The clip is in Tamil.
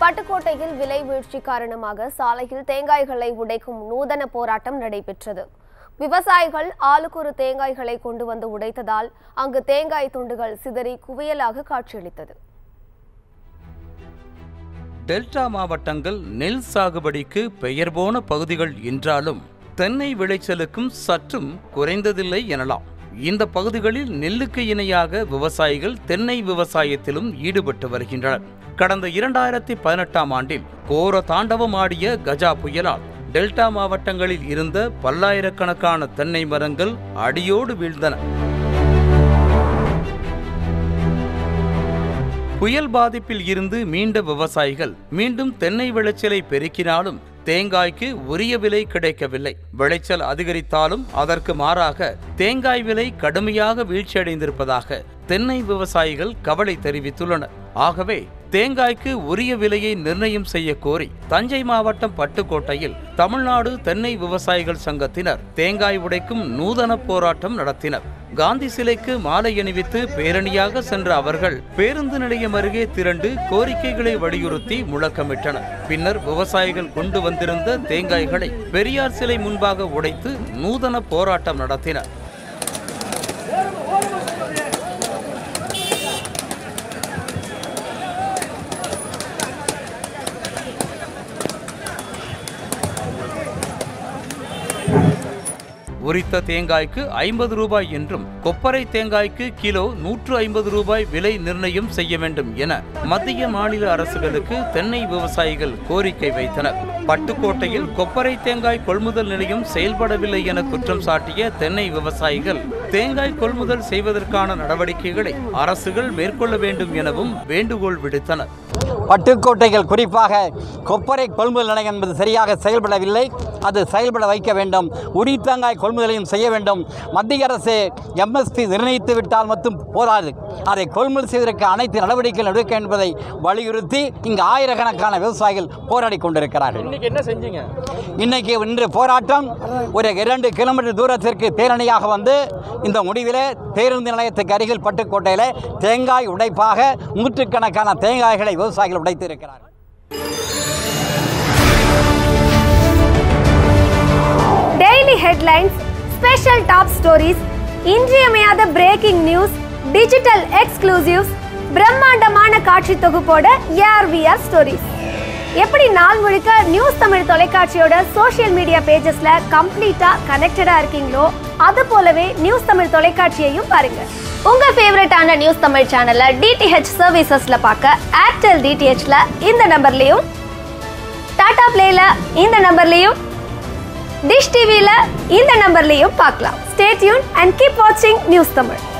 பட்டுக்கோட்டையில் விலை வீழ்ச்சி காரணமாக சாலையில் தேங்காய்களை உடைக்கும் நூதன போராட்டம் நடைபெற்றது விவசாயிகள் ஆளுக்கொரு தேங்காய்களை கொண்டு வந்து உடைத்ததால் அங்கு தேங்காய் துண்டுகள் சிதறி குவியலாக காட்சியளித்தது டெல்டா மாவட்டங்கள் நெல் சாகுபடிக்கு பெயர் போன பகுதிகள் என்றாலும் தென்னை விளைச்சலுக்கும் சற்றும் குறைந்ததில்லை எனலாம் இந்த பகுதிகளில் நெல்லுக்கு இணையாக விவசாயிகள் தென்னை விவசாயத்திலும் ஈடுபட்டு வருகின்றனர் கடந்த இரண்டாயிரத்தி பதினெட்டாம் ஆண்டில் கோர தாண்டவம் ஆடிய கஜா புயலால் டெல்டா மாவட்டங்களில் இருந்த பல்லாயிரக்கணக்கான தென்னை மரங்கள் அடியோடு வீழ்ந்தன புயல் பாதிப்பில் இருந்து மீண்ட விவசாயிகள் மீண்டும் தென்னை விளைச்சலை பெருக்கினாலும் தேங்காய்க்கு உரிய விலை கிடைக்கவில்லை விளைச்சல் அதிகரித்தாலும் அதற்கு மாறாக தேங்காய் விலை கடுமையாக வீழ்ச்சியடைந்திருப்பதாக தென்னை விவசாயிகள் கவலை தெரிவித்துள்ளனர் ஆகவே தேங்காய்க்கு உரிய விலையை நிர்ணயம் செய்ய கோரி தஞ்சை மாவட்டம் பட்டுக்கோட்டையில் தமிழ்நாடு தென்னை விவசாயிகள் சங்கத்தினர் தேங்காய் உடைக்கும் நூதன போராட்டம் நடத்தினர் காந்தி சிலைக்கு மாலை அணிவித்து பேரணியாக சென்ற அவர்கள் பேருந்து நிலையம் அருகே திரண்டு கோரிக்கைகளை வலியுறுத்தி முழக்கமிட்டனர் பின்னர் விவசாயிகள் கொண்டு வந்திருந்த தேங்காய்களை பெரியார் சிலை முன்பாக உடைத்து நூதன போராட்டம் நடத்தினர் உரித்த தேங்காய்க்கு ஐம்பது ரூபாய் என்றும் கொப்பரை தேங்காய்க்கு கிலோ நூற்று ஐம்பது ரூபாய் விலை நிர்ணயம் செய்ய வேண்டும் என மத்திய மாநில அரசுகளுக்கு தென்னை விவசாயிகள் கோரிக்கை வைத்தனர் பட்டுக்கோட்டையில் கொப்பரை தேங்காய் கொள்முதல் நிலையம் செயல்படவில்லை என குற்றம் சாட்டிய தென்னை விவசாயிகள் தேங்காய் கொள்முதல் செய்வதற்கான நடவடிக்கைகளை அரசுகள் மேற்கொள்ள வேண்டும் எனவும் வேண்டுகோள் விடுத்தனர் பட்டுக்கோட்டைகள் குறிப்பாக கொப்பரை கொள்முதல் நிலையம் என்பது சரியாக செயல்படவில்லை அது செயல்பட வைக்க வேண்டும் உரி தேங்காய் கொள்முதலையும் செய்ய வேண்டும் மத்திய அரசு எம்எஸ்பி நிர்ணயித்து விட்டால் மட்டும் போதாது அதை கொள்முதல் செய்வதற்கு அனைத்து நடவடிக்கைகள் எடுக்க என்பதை வலியுறுத்தி இங்கு ஆயிரக்கணக்கான விவசாயிகள் போராடி கொண்டிருக்கிறார்கள் இன்னைக்கு என்ன செஞ்சீங்க இன்னைக்கு இன்று போராட்டம் ஒரு இரண்டு கிலோமீட்டர் தூரத்திற்கு பேரணியாக வந்து இந்த முடிவிலே பேருந்து நிலையத்துக்கு அருகில் பட்டுக்கோட்டையில் தேங்காய் உடைப்பாக நூற்றுக்கணக்கான தேங்காய்களை விவசாயிகள் உடைத்திருக்கிறார்கள் daily headlines special top stories இன்றியமையாத பிரேக்கிங் நியூஸ் டிஜிட்டல் எக்ஸ்க்ளூசிவ்ஸ் பிரம்மாண்டமான காட்சி தொகுப்போட ஏஆர்விஆர் ஸ்டோரிஸ் எப்படி நாள் முழுக்க நியூஸ் தமிழ் தொலைக்காட்சியோட சோஷியல் மீடியா பேஜஸ்ல கம்ப்ளீட்டா கனெக்டடா இருக்கீங்களோ அது போலவே நியூஸ் தமிழ் தொலைக்காட்சியையும் பாருங்க உங்க ஃபேவரட்டான நியூஸ் தமிழ் சேனலை டிடிஹெச் சர்வீசஸ்ல பார்க்க ஏர்டெல் டிடிஹெச்ல இந்த நம்பர்லயும் டாடா பிளேல இந்த நம்பர்லயும் டிஷ் டிவில இந்த நம்பர்லயும் பார்க்கலாம் ஸ்டே டியூன் அண்ட் கீப் வாட்சிங் நியூஸ் தமிழ்